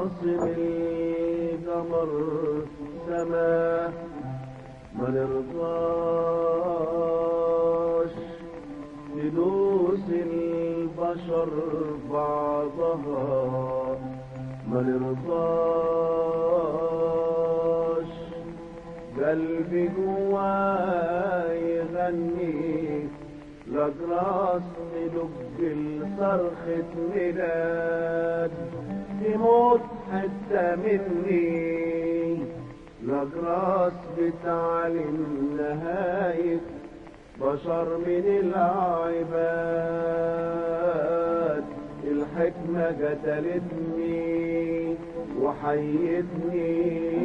عاصم القمر سماه ما نرضاش تدوس البشر بعضها ما نرضاش قلبي جواي يغني لك راس ندق الصرخة ميلاد تموت حتى مني لك راس بتعلم نهاية بشر من العباد الحكمة قتلتني وحيتني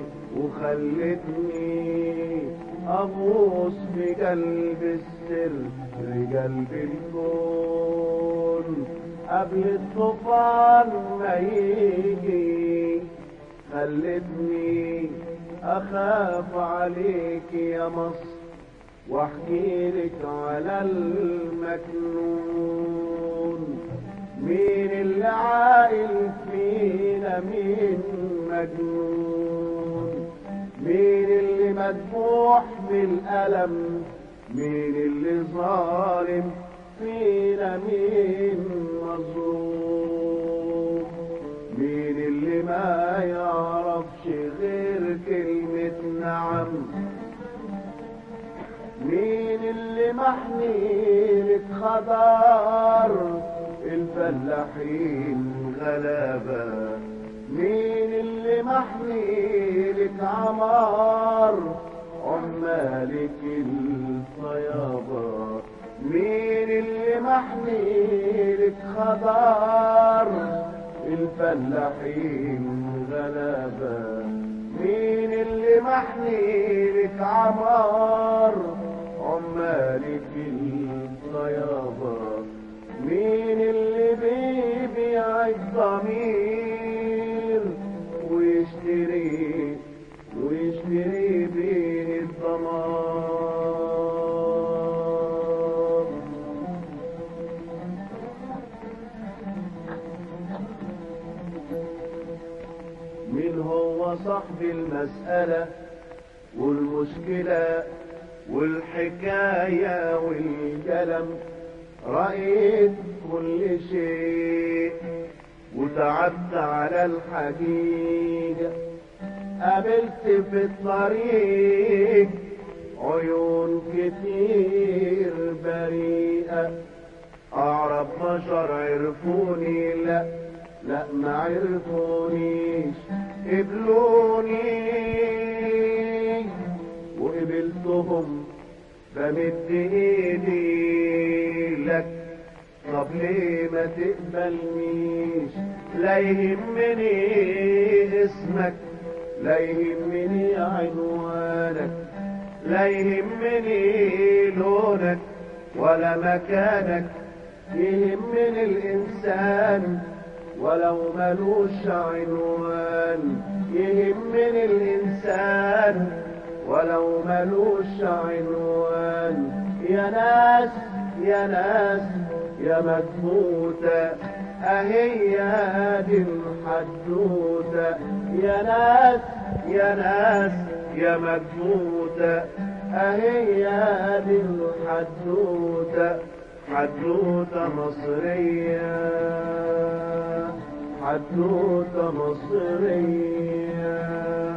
وخلتني أغوص بقلب السر قلب الكون قبل الطوفان ما يجي خلتني أخاف عليك يا مصر واحكي لك على المكنون مين اللي عاقل فينا مين مجنون مين اللي مدفوح بالألم مين اللي ظالم فينا مين مظلوم مين اللي ما يعرفش غير كلمة نعم مين اللي محميلك خضار الفلاحين غلابة مين اللي محميلك عمار عمالك الطيابة مين اللي محميلك خضار الفلاحين غلابة مين اللي محميلك عمار عمالك الطيابة مين اللي بيبيع الضمير ويشتري ويشتري بين الضمار مين هو صاحب المسألة والمشكلة والحكاية والقلم رأيت كل شيء وتعبت على الحقيقة قابلت في الطريق عيون كتير بريئة أعرف بشر عرفوني لا لا ما عرفونيش قبلوني وقبلتهم بمد ايدي لك طب ليه ما تقبلنيش لا يهمني اسمك لا يهمني عنوانك لا يهمني لونك ولا مكانك يهمني الإنسان ولو ملوش عنوان يهمني الإنسان ولو ملوش عنوان يا ناس يا ناس يا مكبوتة أهي دي الحدوتة يا ناس يا ناس يا مكبوتة أهي دي الحدوتة حدوتة مصرية حدوتة مصرية